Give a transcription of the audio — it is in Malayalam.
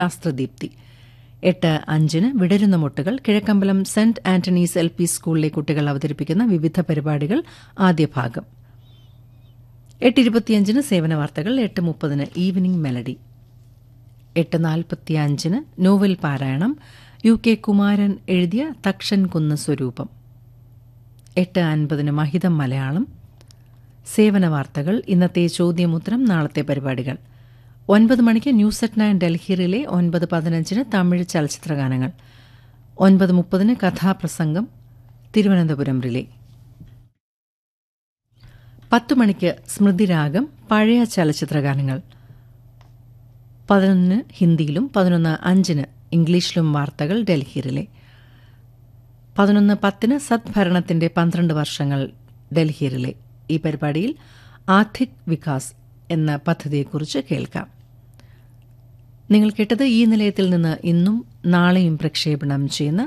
ശാസ്ത്രദീപ്തി എട്ട് അഞ്ചിന് വിടരുന്ന മുട്ടുകൾ Kizhakkambalam saint Antony's L P സ്കൂളിലെ കുട്ടികൾ അവതരിപ്പിക്കുന്ന വിവിധ പരിപാടികൾ ആദ്യ ഭാഗം എട്ട് ഇരുപത്തിയഞ്ചിന് സേവന വാർത്തകൾ എട്ട് മുപ്പതിന് ഈവനിംഗ് മെലഡി എട്ട് നാൽപ്പത്തിയഞ്ചിന് നോവൽ പാരായണം യു കെ കുമാരൻ എഴുതിയ തക്ഷൻ കുന്ന് സ്വരൂപം എട്ട് അൻപതിന് മഹിതം മലയാളം സേവന വാർത്തകൾ ഇന്നത്തെ ചോദ്യമുത്തരം നാളത്തെ പരിപാടികൾ ഒൻപത് മണിക്ക് news at nine Delhi relay ഒൻപത് പതിനഞ്ചിന് തമിഴ് ചലച്ചിത്രഗാനങ്ങൾ ഒൻപത് മുപ്പതിന് കഥാപ്രസംഗം തിരുവനന്തപുരം റിലേ പത്തു മണിക്ക് സ്മൃതിരാഗം പഴയ ചലച്ചിത്രഗാനങ്ങൾ പതിനൊന്ന് ഹിന്ദിയിലും പതിനൊന്ന് അഞ്ചിന് ഇംഗ്ലീഷിലും വാർത്തകൾ ഡൽഹി റിലേ പതിനൊന്ന് പത്തിന് സദ്ഭരണത്തിന്റെ പന്ത്രണ്ട് വർഷങ്ങൾ ഡൽഹി റിലേ ഈ പരിപാടിയിൽ ആർത്ഥിക് വികാസ് എന്ന പദ്ധതിയെക്കുറിച്ച് കേൾക്കാം നിങ്ങൾ കേട്ടത് ഈ നിലയത്തിൽ നിന്ന് ഇന്നും നാളെയും പ്രക്ഷേപണം ചെയ്യുന്ന